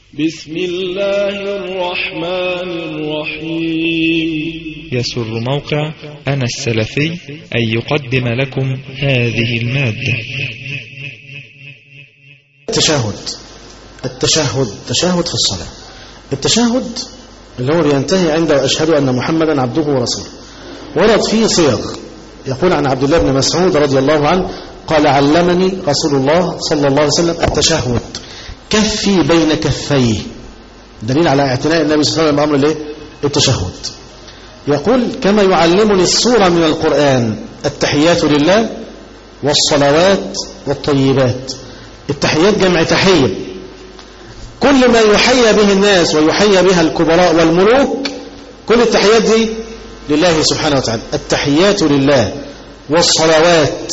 بسم الله الرحمن الرحيم يسر موقع أنا السلفي أن يقدم لكم هذه المادة التشهد التشهد التشهد في الصلاة التشهد اللي هو بينتهي عند أشهد أن محمدا عبده ورسوله ورد فيه صيغ يقول عن عبد الله بن مسعود رضي الله عنه قال علمني رسول الله صلى الله عليه وسلم التشهد كفي بين كفيه دليل على اعتناء النبي صلى الله عليه وسلم بأمر الايه التشهد يقول كما يعلمني السورة من القرآن التحيات لله والصلوات والطيبات التحيات جمع تحية كل ما يحيى به الناس ويحيى بها الكبراء والملوك كل التحيات دي لله سبحانه وتعالى التحيات لله والصلوات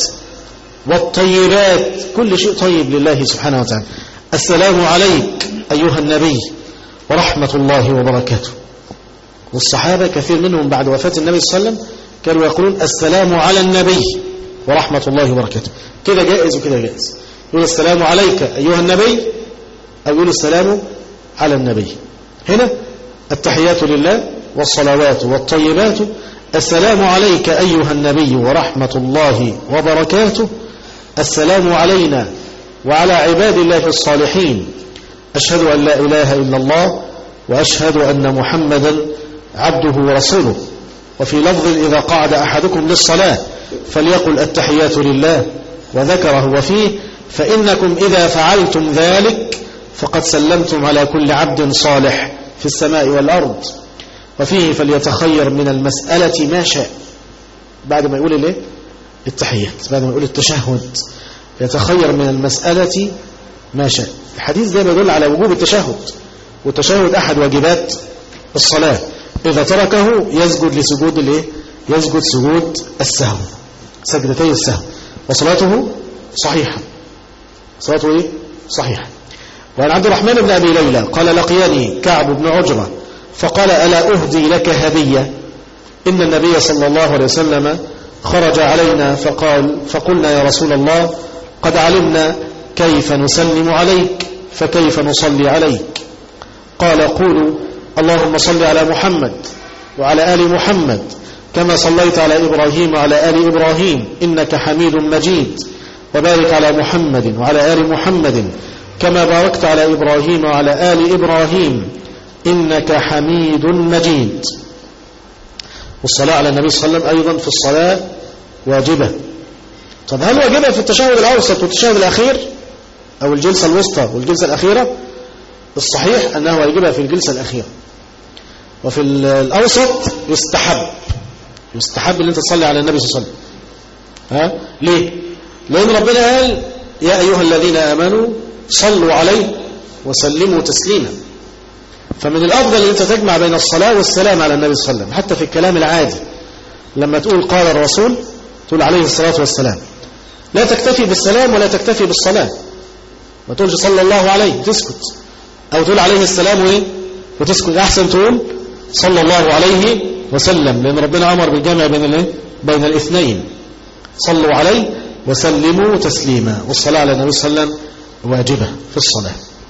والطيبات كل شيء طيب لله سبحانه وتعالى السلام عليك أيها النبي ورحمة الله وبركاته والصحابة كثير منهم بعد وفاة النبي صلى الله عليه وسلم كانوا يقولون السلام على النبي ورحمة الله وبركاته كده جائز وكده جائز يقول السلام عليك أيها النبي أو يقول السلام على النبي هنا التحيات لله والصلوات والطيبات السلام عليك أيها النبي ورحمة الله وبركاته السلام علينا وعلى عباد الله الصالحين أشهد أن لا إله إلا الله وأشهد أن محمدا عبده ورسوله وفي لفظ إذا قعد أحدكم للصلاة فليقل التحيات لله وذكره وفيه فإنكم إذا فعلتم ذلك فقد سلمتم على كل عبد صالح في السماء والأرض وفيه فليتخير من المسألة ما شاء بعد ما يقول الايه التحيات بعد ما يقول التشهد يتخير من المسألة ما شاء الحديث ده يدل على وجوب التشهد والتشهد أحد واجبات الصلاة إذا تركه يسجد لسجود الايه يسجد سجود السهو سجدتي السهو وصلاته صحيحة صلاته ايه صحيحة وعن عبد الرحمن بن أبي ليلى قال لقيني كعب بن عجرة فقال ألا أهدي لك هدية إن النبي صلى الله عليه وسلم خرج علينا فقال فقلنا يا رسول الله قد علمنا كيف نسلم عليك فكيف نصلي عليك قال قولوا اللهم صل على محمد وعلى آل محمد كما صليت على إبراهيم وعلى آل إبراهيم إنك حميد مجيد وبارك على محمد وعلى آل محمد كما باركت على إبراهيم وعلى آل إبراهيم إنك حميد مجيد والصلاة على النبي صلى الله عليه وسلم أيضا في الصلاة واجبة طب هل واجبة في التشهد الأوسط والتشهد الأخير أو الجلسة الوسطى والجلسة الأخيرة الصحيح أنها واجبة في الجلسة الأخيرة وفي الأوسط يستحب يستحب أن أنت تصلي على النبي صلى الله عليه وسلم ها؟ ليه؟ لأن ربنا قال يا أيها الذين آمنوا صلوا عليه وسلموا تسليما فمن الأفضل أن أنت تجمع بين الصلاة والسلام على النبي صلى الله عليه وسلم حتى في الكلام العادي لما تقول قال الرسول تقول عليه الصلاة والسلام لا تكتفي بالسلام ولا تكتفي بالصلاة ما تقولش صلى الله عليه تسكت أو تقول عليه السلام وإيه وتسكت أحسن تقول صلى الله عليه وسلم لأن ربنا أمر بالجمع بين الايه بين الاثنين صلوا عليه وسلموا تسليما والصلاة على النبي صلى الله عليه وسلم واجبة في الصلاة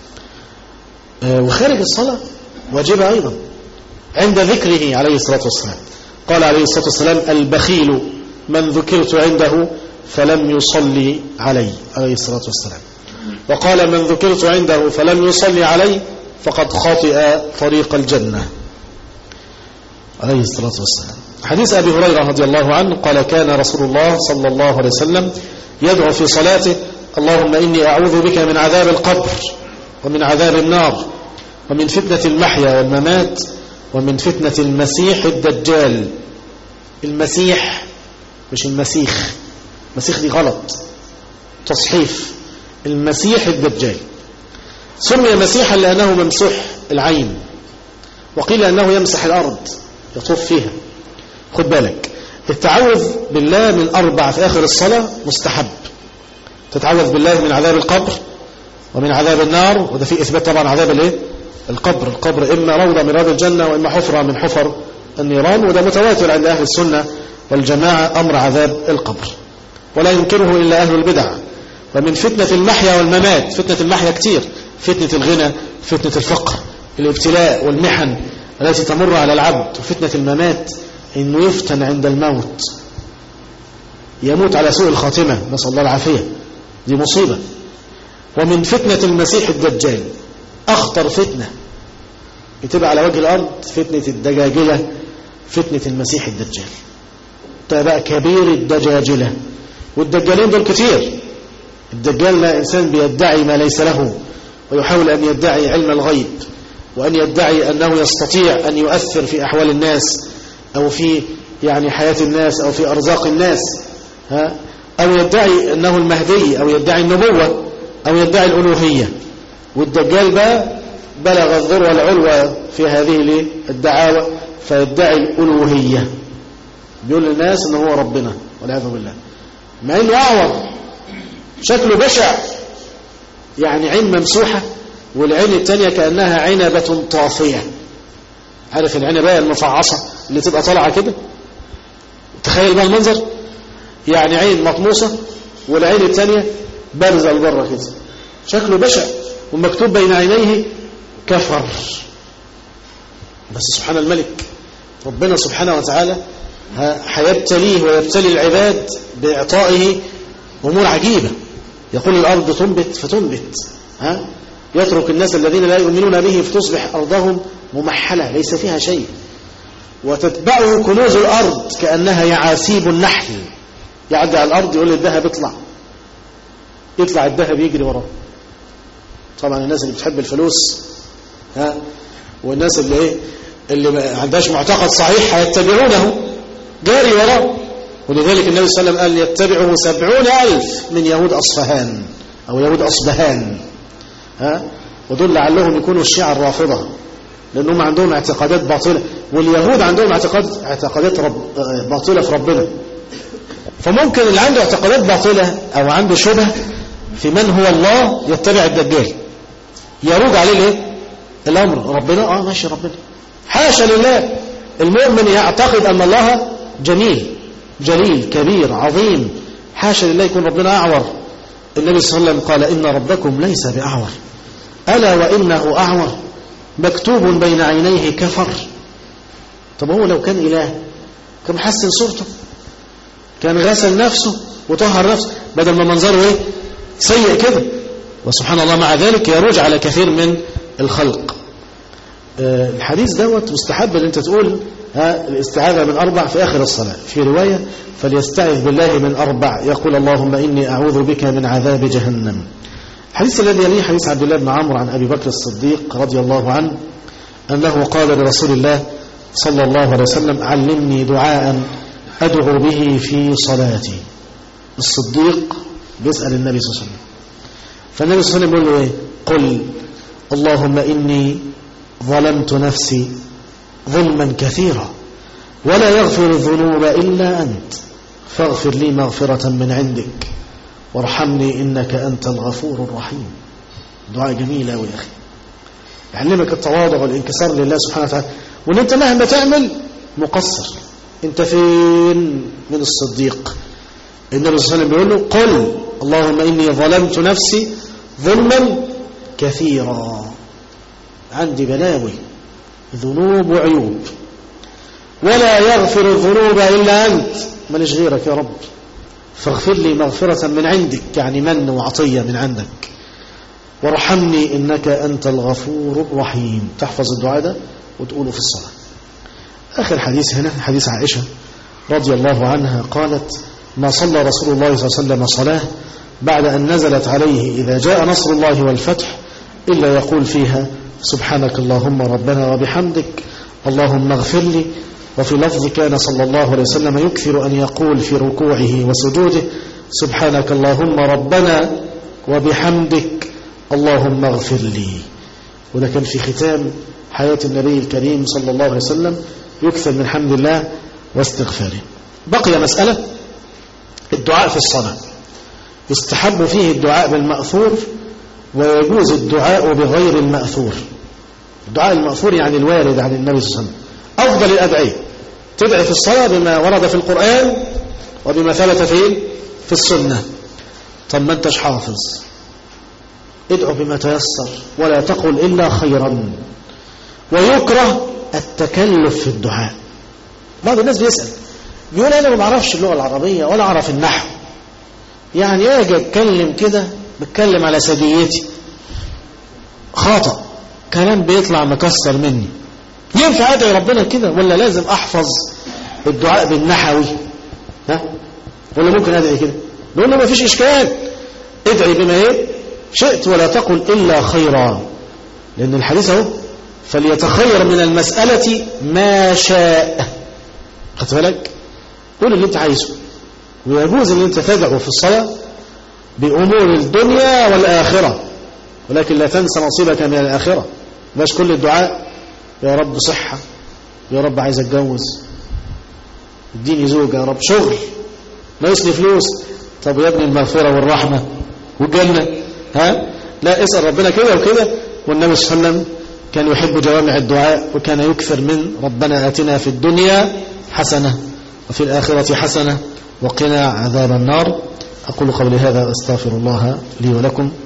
وخارج الصلاة واجبة أيضا عند ذكره عليه الصلاة والسلام قال عليه الصلاة والسلام البخيل من ذكرت عنده فلم يصلي علي عليه الصلاة والسلام وقال من ذكرت عنده فلم يصلي علي فقد خاطئ طريق الجنة عليه الصلاة والسلام حديث أبي هريرة رضي الله عنه قال كان رسول الله صلى الله عليه وسلم يدعو في صلاته اللهم إني أعوذ بك من عذاب القبر ومن عذاب النار ومن فتنة المحيا والممات ومن فتنة المسيح الدجال المسيح مش المسيخ المسيخ دي غلط تصحيف المسيح الدجال سمي مسيحا لأنه ممسوح العين وقيل أنه يمسح الأرض يطوف فيها خد بالك التعوذ بالله من أربع في آخر الصلاة مستحب تتعوذ بالله من عذاب القبر ومن عذاب النار وده في إثبات طبعا عذاب الايه القبر القبر إما روضة من رياض الجنة وإما حفرة من حفر النيران وده متواتر عند أهل السنة والجماعة أمر عذاب القبر ولا ينكره إلا أهل البدع ومن فتنة المحيا والممات فتنة المحيا كتير فتنة الغنى فتنة الفقر الابتلاء والمحن التي تمر على العبد وفتنة الممات انه يفتن عند الموت يموت على سوء الخاتمة نسأل الله العافية دي مصيبة ومن فتنة المسيح الدجال أخطر فتنة بتبقى على وجه الأرض فتنة الدجاجلة فتنة المسيح الدجال ده بقى كبير الدجاجلة والدجالين دول كتير الدجال ده إنسان بيدعي ما ليس له ويحاول أن يدعي علم الغيب وأن يدعي أنه يستطيع أن يؤثر في أحوال الناس أو في يعني حياة الناس أو في أرزاق الناس ها أو يدعي أنه المهدي أو يدعي النبوة أو يدعي الألوهية والدجال بقى بلغ الذروة العلوى في هذه الدعاوى فيدعي الألوهية بيقول للناس أنه هو ربنا والعياذ بالله مع أنه أعور شكله بشع يعني عين ممسوحة والعين التانية كأنها عنبة طافية عارف العنبة المفعصة اللي تبقى طالعة كده تخيل بقى المنظر يعني عين مطموسة والعين التانية بارزة لبره كده شكله بشع ومكتوب بين عينيه كفر بس سبحان الملك ربنا سبحانه وتعالى هيبتليه ويبتلي العباد بإعطائه أمور عجيبة يقول الأرض تنبت فتنبت ها يترك الناس الذين لا يؤمنون به فتصبح أرضهم ممحلة ليس فيها شيء وتتبعه كنوز الأرض كأنها يعاسيب النحل يعدي على الأرض يقول الذهب اطلع يطلع الذهب يجري وراه طبعا الناس اللي بتحب الفلوس ها والناس اللي ايه اللي ما عندهاش معتقد صحيح هيتبعونه جاري وراه ولذلك النبي صلى الله عليه وسلم قال يتبعه سبعون ألف من يهود أصفهان أو يهود أصبهان ها ودول لعلهم يكونوا الشيعة الرافضة لأنهم عندهم اعتقادات باطلة واليهود عندهم اعتقاد اعتقادات رب باطلة في ربنا فممكن اللي عنده اعتقادات باطلة أو عنده شبه في من هو الله يتبع الدجال يروج عليه الايه الأمر ربنا آه ماشي ربنا حاشا لله المؤمن يعتقد أن الله جميل جليل كبير عظيم حاشا لله يكون ربنا أعور النبي صلى الله عليه وسلم قال إن ربكم ليس بأعور ألا وإنه أعور مكتوب بين عينيه كفر طب هو لو كان إله كان محسن صورته كان غسل نفسه وطهر نفسه بدل ما منظره ايه سيء كده وسبحان الله مع ذلك يروج على كثير من الخلق آه الحديث دوت مستحب ان انت تقول ها الاستعاذة من أربع في آخر الصلاة في رواية فليستعذ بالله من أربع يقول اللهم إني أعوذ بك من عذاب جهنم الحديث الذي يليه حديث عبد الله بن عمرو عن أبي بكر الصديق رضي الله عنه أنه قال لرسول الله صلى الله عليه وسلم علمني دعاء أدعو به في صلاتي الصديق بيسأل النبي صلى الله عليه وسلم فالنبي صلى الله عليه وسلم يقول له إيه قل اللهم إني ظلمت نفسي ظلما كثيرا ولا يغفر الذنوب إلا أنت فاغفر لي مغفرة من عندك وارحمني إنك أنت الغفور الرحيم دعاء جميل أوي يا أخي يعلمك التواضع والانكسار لله سبحانه وتعالى وان انت مهما تعمل مقصر انت فين من الصديق النبي صلى الله عليه وسلم بيقول له قل اللهم إني ظلمت نفسي ظلما كثيرا عندي بلاوي ذنوب وعيوب ولا يغفر الذنوب إلا أنت ماليش غيرك يا رب فاغفر لي مغفرة من عندك يعني من وعطية من عندك وارحمني إنك أنت الغفور الرحيم تحفظ الدعاء ده وتقوله في الصلاة آخر حديث هنا حديث عائشة رضي الله عنها قالت ما صلى رسول الله صلى الله عليه وسلم صلاة بعد أن نزلت عليه إذا جاء نصر الله والفتح إلا يقول فيها سبحانك اللهم ربنا وبحمدك اللهم اغفر لي وفي لفظ كان صلى الله عليه وسلم يكثر أن يقول في ركوعه وسجوده سبحانك اللهم ربنا وبحمدك اللهم اغفر لي وده كان في ختام حياة النبي الكريم صلى الله عليه وسلم يكثر من حمد الله واستغفاره بقي مسألة الدعاء في الصلاة يستحب فيه الدعاء بالمأثور ويجوز الدعاء بغير المأثور الدعاء المأثور يعني الوارد عن النبي صلى الله عليه وسلم أفضل الأدعية تدعي في الصلاة بما ورد في القرآن وبما ثبت في في السنة طب ما انتش حافظ ادعو بما تيسر ولا تقل إلا خيرا ويكره التكلف في الدعاء بعض الناس بيسأل بيقول أنا ما بعرفش اللغة العربية ولا أعرف النحو يعني أجي أتكلم كده بتكلم على سجيتي خاطئ كلام بيطلع مكسر مني ينفع أدعي ربنا كده ولا لازم أحفظ الدعاء بالنحوي ها ولا ممكن أدعي كده نقول له ما فيش إشكال ادعي بما ايه شئت ولا تقل إلا خيرا لأن الحديث اهو فليتخير من المسألة ما شاء خدت بالك قول اللي انت عايزه ويجوز ان انت تدعو في الصلاة بأمور الدنيا والآخرة ولكن لا تنسى نصيبك من الآخرة باش كل الدعاء يا رب صحة يا رب عايز اتجوز اديني زوجة يا رب شغل ناقص لي فلوس طب يا ابني المغفرة والرحمة والجنة ها لا اسأل ربنا كده وكده والنبي صلى الله عليه وسلم كان يحب جوامع الدعاء وكان يكثر من ربنا آتنا في الدنيا حسنة وفي الآخرة حسنة وقنا عذاب النار أقول قولي هذا أستغفر الله لي ولكم